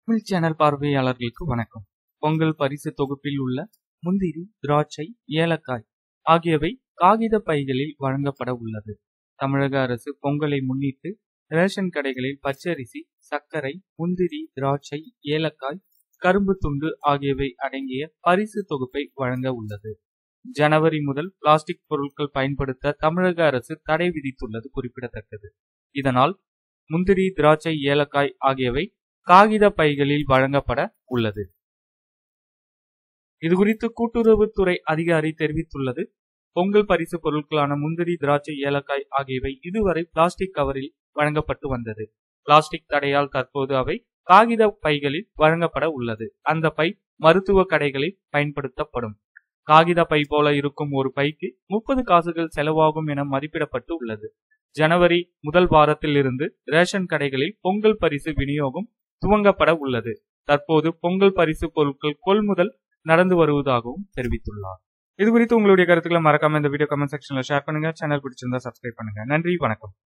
டெக்மில் channel பார்வையாளர்களுக்கு வணக்கம் பொங்கல் பரிசு தொகுப்பில் உள்ள முந்திரி திராட்சை ஏலக்காய் ஆகியவை காகித பைகளில் வழங்கப்பட உள்ளது தமிழக அரசு பொங்கலை முன்னிட்டு ரேஷன் கடைகளில் பச்சரிசி சர்க்கரை முந்திரி திராட்சை ஏலக்காய் கரும்பு துண்டு ஆகியவை அடங்கிய பரிசு தொகுப்பை வழங்க உள்ளது ஜனவரி முதல் பிளாஸ்டிக் பொருட்கள் பயன்படுத்த தமிழக அரசு தடை விதித்துள்ளது குறிப்பிடத்தக்கது இதனால் முந்திரி திராட்சை ஏலக்காய் ஆகியவை காகித பைகளில் வழங்கப்பட உள்ளது இதுகுறித்து கூட்டுறவுத்துறை அதிகாரி தெரிவித்துள்ளது பொங்கல் பரிசு பொருட்களான முந்திரி திராட்சை ஏலக்காய் ஆகியவை இதுவரை பிளாஸ்டிக் கவரில் வழங்கப்பட்டு வந்தது பிளாஸ்டிக் தடையால் தற்போது அவை காகித பைகளில் வழங்கப்பட உள்ளது அந்த பை மருத்துவ கடைகளில் பயன்படுத்தப்படும் காகித பை போல இருக்கும் ஒரு பைக்கு முப்பது காசுகள் செலவாகும் என மதிப்பிடப்பட்டு உள்ளது ஜனவரி முதல் வாரத்தில் இருந்து ரேஷன் கடைகளில் பொங்கல் பரிசு விநியோகம் துவங்கப்பட உள்ளது தற்போது பொங்கல் பரிசு பொருட்கள் கொள்முதல் நடந்து வருவதாகவும் தெரிவித்துள்ளார் இது குறித்து உங்களுடைய கருத்துக்களை மறக்காம இந்த வீடியோ கமெண்ட் செக்ஷன்ல ஷேர் பண்ணுங்க சேனல் பிடிச்சிருந்தா சப்ஸ்கிரைப் பண்ணுங்க நன்றி வணக்கம்